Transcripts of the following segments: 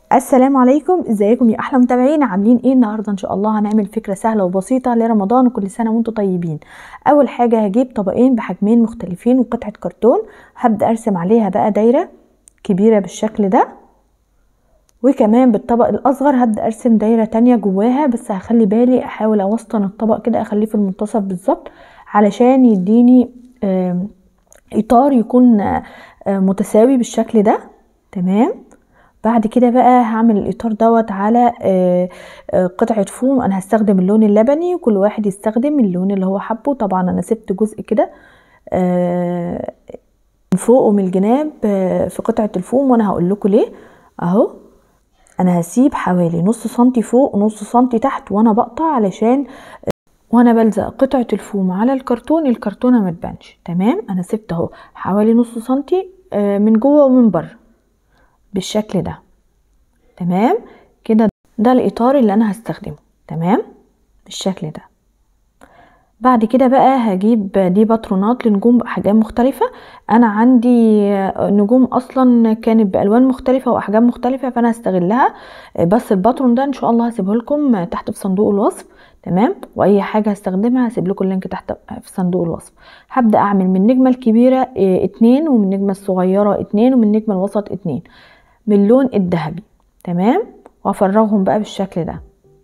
السلام عليكم ازيكم يا احلى متابعين عاملين ايه النهارده ان شاء الله هنعمل فكره سهله وبسيطه لرمضان وكل سنه وانتم طيبين اول حاجه هجيب طبقين بحجمين مختلفين وقطعه كرتون هبدا ارسم عليها بقى دايره كبيره بالشكل ده وكمان بالطبق الاصغر هبدا ارسم دايره تانية جواها بس هخلي بالي احاول اوسطن الطبق كده اخليه في المنتصف بالظبط علشان يديني اطار يكون متساوي بالشكل ده تمام بعد كده بقى هعمل الاطار دوت على قطعه فوم انا هستخدم اللون اللبني وكل واحد يستخدم اللون اللي هو حبه طبعا انا سبت جزء كده من فوق ومن الجناب في قطعه الفوم وانا هقول لكم ليه اهو انا هسيب حوالي نص سنتي فوق ونص سنتي تحت وانا بقطع علشان وانا بلزق قطعه الفوم على الكرتون الكرتونه ما تبانش تمام انا سبت اهو حوالي نص سنتي من جوه ومن بره بالشكل ده تمام كده ده الاطار اللي انا هستخدمه تمام بالشكل ده بعد كده بقى هجيب دي باترونات لنجوم باحجام مختلفه انا عندي نجوم اصلا كانت بالوان مختلفه واحجام مختلفه فانا هستغلها بس الباترون ده ان شاء الله هسيبه لكم تحت في صندوق الوصف تمام واي حاجه هستخدمها هسيب لكم اللينك تحت في صندوق الوصف هبدا اعمل من النجمه الكبيره اتنين ومن النجمه الصغيره اتنين ومن النجمه الوسط اتنين باللون الذهبي تمام وافرغهم بقى بالشكل ده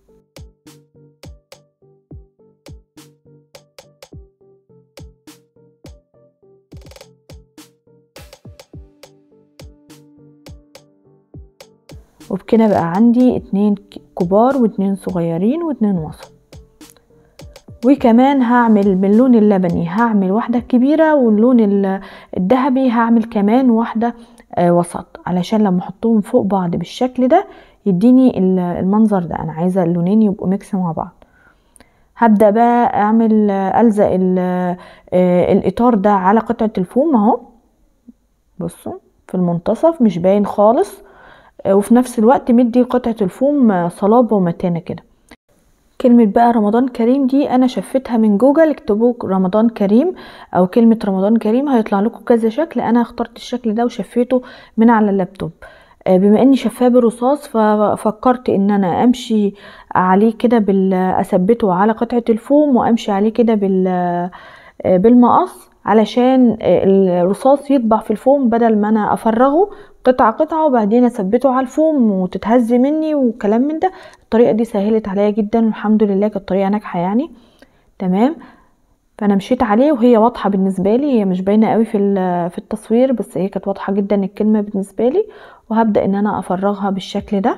وبكده بقى عندي اتنين كبار واتنين صغيرين واتنين وسط وكمان هعمل من اللون اللبني هعمل واحدة كبيرة واللون الذهبي هعمل كمان واحدة وسط علشان لما احطهم فوق بعض بالشكل ده يديني المنظر ده انا عايزة اللونين يبقوا ميكس مع بعض هبدأ بقى اعمل الزق الاطار ده على قطعة الفوم اهو بصوا في المنتصف مش باين خالص وفي نفس الوقت مدي قطعة الفوم صلابة ومتانة كده كلمة بقى رمضان كريم دي انا شفتها من جوجل اكتبوا رمضان كريم او كلمة رمضان كريم هيطلع لكم كذا شكل انا اخترت الشكل ده وشفيته من على اللابتوب بما اني شفاه بالرصاص ففكرت ان انا امشي عليه كده بال اثبته على قطعة الفوم وامشي عليه كده بال بالمقص علشان الرصاص يطبع في الفوم بدل ما انا افرغه قطعة قطعة وبعدين اثبته على الفوم وتتهز مني وكلام من ده الطريقة دي سهلت عليا جدا والحمد لله كانت طريقة ناجحة يعني تمام فانا مشيت عليه وهي واضحة بالنسبة لي هي مش باينة قوي في في التصوير بس هي كانت واضحة جدا الكلمة بالنسبة لي وهبدأ ان انا افرغها بالشكل ده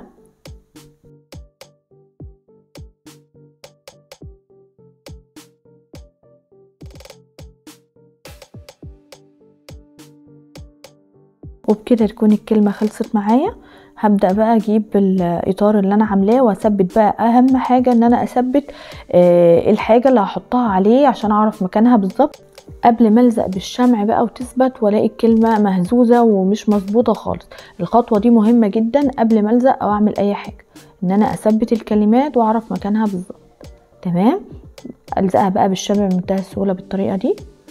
وبكده تكون الكلمة خلصت معايا هبدأ بقى اجيب الاطار اللي انا عاملاه واثبت بقى اهم حاجة ان انا اثبت آه الحاجة اللي هحطها عليه عشان اعرف مكانها بالظبط قبل ما الزق بالشمع بقى وتثبت والاقي الكلمة مهزوزة ومش مظبوطة خالص الخطوة دي مهمة جدا قبل ما الزق او اعمل اي حاجة ان انا اثبت الكلمات واعرف مكانها بالظبط تمام الزقها بقى بالشمع بمنتهى السهولة بالطريقة دي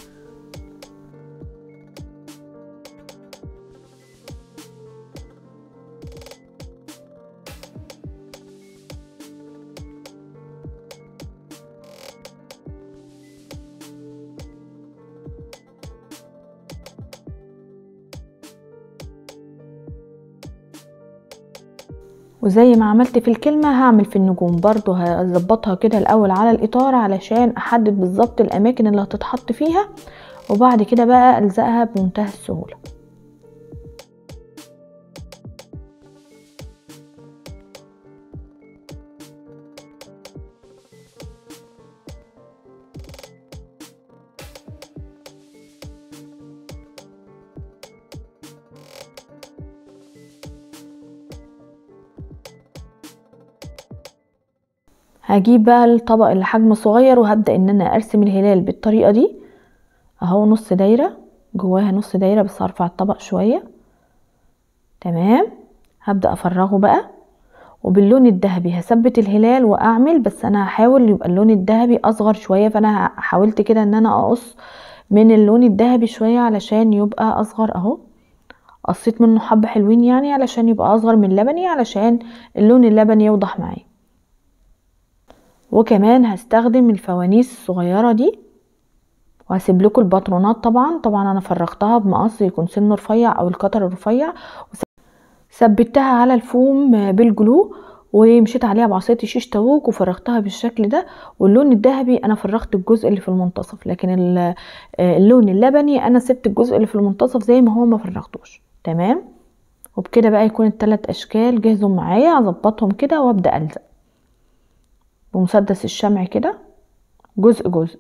وزي ما عملت في الكلمة هعمل في النجوم برضو هظبطها كده الاول على الاطار علشان احدد بالظبط الاماكن اللي هتتحط فيها وبعد كده بقى الزقها بمنتهى السهولة هجيب بقى الطبق اللي حجمه صغير وهبدأ ان انا ارسم الهلال بالطريقة دي اهو نص دايرة جواها نص دايرة بس هرفع الطبق شوية تمام هبدأ افرغه بقى وباللون الذهبي هثبت الهلال واعمل بس انا هحاول يبقى اللون الذهبي اصغر شوية فانا حاولت كده ان انا اقص من اللون الذهبي شوية علشان يبقى اصغر اهو قصيت منه حبة حلوين يعني علشان يبقى اصغر من اللبني علشان اللون اللبني يوضح معايا وكمان هستخدم الفوانيس الصغيرة دي وهسيب لكم الباترونات طبعا طبعا انا فرغتها بمقص يكون سنه رفيع او القطر الرفيع ثبتها على الفوم بالجلو ومشيت عليها بعصايه الشيش تاووك وفرغتها بالشكل ده واللون الذهبي انا فرغت الجزء اللي في المنتصف لكن اللون اللبني انا سبت الجزء اللي في المنتصف زي ما هو ما فرغتوش تمام وبكده بقى يكون الثلاث اشكال جهزوا معايا اظبطهم كده وابدا الزق بمسدس الشمع كده جزء جزء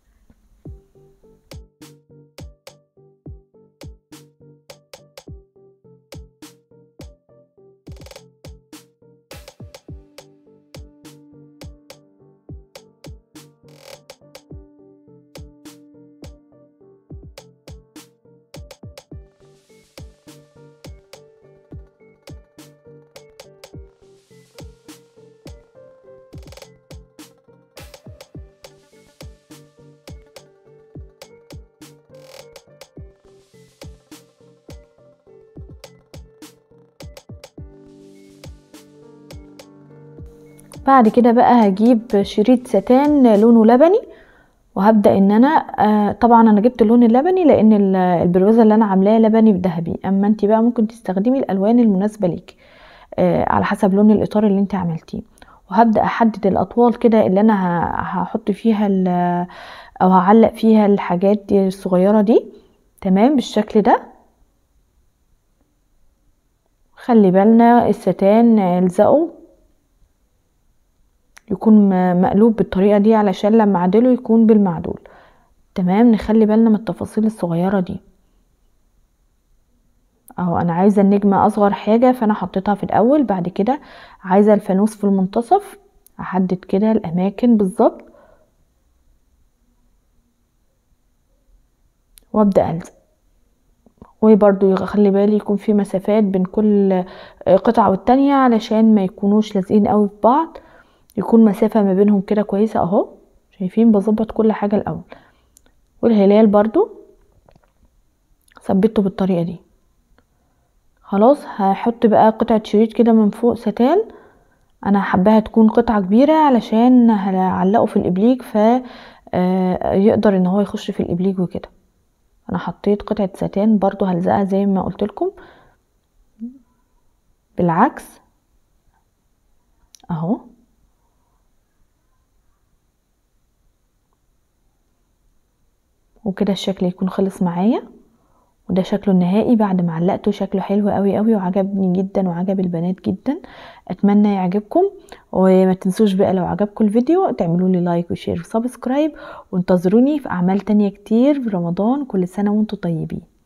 بعد كده بقى هجيب شريط ستان لونه لبني وهبدا ان انا آه طبعا انا جبت اللون اللبني لان البروزه اللي انا عاملاها لبني بذهبي اما انت بقى ممكن تستخدمي الالوان المناسبه ليك آه على حسب لون الاطار اللي انت عملتيه وهبدا احدد الاطوال كده اللي انا هحط فيها او هعلق فيها الحاجات دي الصغيره دي تمام بالشكل ده خلي بالنا الستان الزقه يكون مقلوب بالطريقه دي علشان لما اعدله يكون بالمعدول تمام نخلي بالنا من التفاصيل الصغيره دي اهو انا عايزه النجمه اصغر حاجه فانا حطيتها في الاول بعد كده عايزه الفانوس في المنتصف احدد كده الاماكن بالظبط وابدا الزق وبرضو خلي بالي يكون في مسافات بين كل قطعه والتانية علشان ما يكونوش لازقين قوي في بعض يكون مسافة ما بينهم كده كويسة اهو شايفين بظبط كل حاجة الاول والهلال برضو ثبته بالطريقة دي خلاص هحط بقى قطعة شريط كده من فوق ستان انا حباها تكون قطعة كبيرة علشان هعلقه في الابليج ف يقدر ان هو يخش في الابليج وكده انا حطيت قطعة ستان برضو هلزقها زي ما قلت لكم بالعكس اهو وكده الشكل يكون خلص معايا وده شكله النهائي بعد ما علقته شكله حلو قوي قوي وعجبني جدا وعجب البنات جدا اتمنى يعجبكم وما تنسوش بقى لو عجبكم الفيديو تعملوا لي لايك وشير وسبسكرايب وانتظروني في اعمال تانية كتير في رمضان كل سنة وانتم طيبين